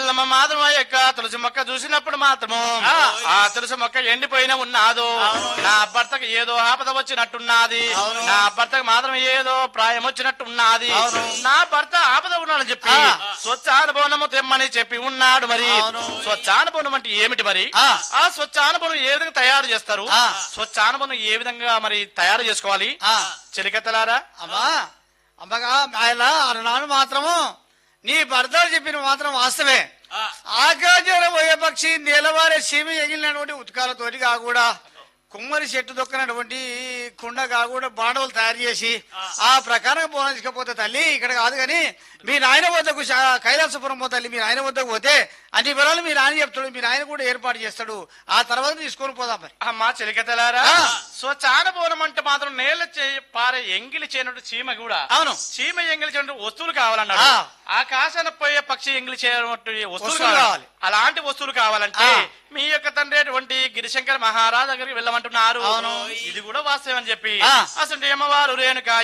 ఎల్లమ్మ మాత్రం ఆ యొక్క తులసి మొక్క చూసినప్పుడు మాత్రము ఆ. ఆ తులసి మొక్క ఎండిపోయిన ఉన్నాదు నా భర్తకు ఏదో ఆపద వచ్చినట్టున్నది నా భర్తకు మాత్రం ఏదో ప్రాయం వచ్చినట్టున్నది నా భర్త ఆపద ఉన్నాడని చెప్పి ఆ. స్వచ్ఛానుభవనము తెమ్మని చెప్పి ఉన్నాడు మరి అవును. స్వచ్ఛానుభవనం అంటే ఏమిటి మరి ఆ. ఆ స్వచ్ఛానుభవం ఏ విధంగా తయారు చేస్తారు ఆ. స్వచ్ఛానుభవం ఏ విధంగా మరి తయారు చేసుకోవాలి ఆ, చెలికత్తలారా అమ్మా అమ్మగా ఆయన అన్నాడు మాత్రము నీ భర్త చెప్పిన మాత్రం వాస్తవే ఆకాశంలో పోయే పక్షి నీలవారే సీమ ఎగిలినటువంటి ఉత్కాలతోటి కాకుండా కుమ్మరి చెట్టు దొక్కనటువంటి కుండ కాకుండా బాండవులు తయారు చేసి ఆ ప్రకారం పోనించకపోతే తల్లి ఇక్కడ కాదు కానీ మీ నాయన వద్దకు శా- కైలాసపురం పో తల్లి మీ నాయన వద్దకు పోతే అన్ని వివరాలు మీ నాయన చెప్తాడు మీ నాయన కూడా ఏర్పాటు చేస్తాడు ఆ తర్వాత తీసుకొని పోదాం మరి అమ్మా చెలికత్తలారా ఆ. స్వచ్ఛానుభవనం అంటే మాత్రం నేల చే- పారే ఎంగిలి చేయనట్టు చీమ కూడా అవును. చీమ ఎంగిలి చేయనట్టు వస్తువులు కావాలన్నాడు ఆ. ఆకాశాన పోయే పక్షి ఎంగిలి చేయనట్టు వస్తువులు వస్తువులు కావాలి కావాలి. అలాంటి వస్తువులు కావాలంటే ఆ. మీ యొక్క తండ్రి అటువంటి గిరిశంకర్ మహారాజ్ దగ్గరికి వెళ్ళమంటున్నారు అవును. ఇది కూడా వాస్తవం అని చెప్పి ఆ. అసలు అమ్మవారు రేణుక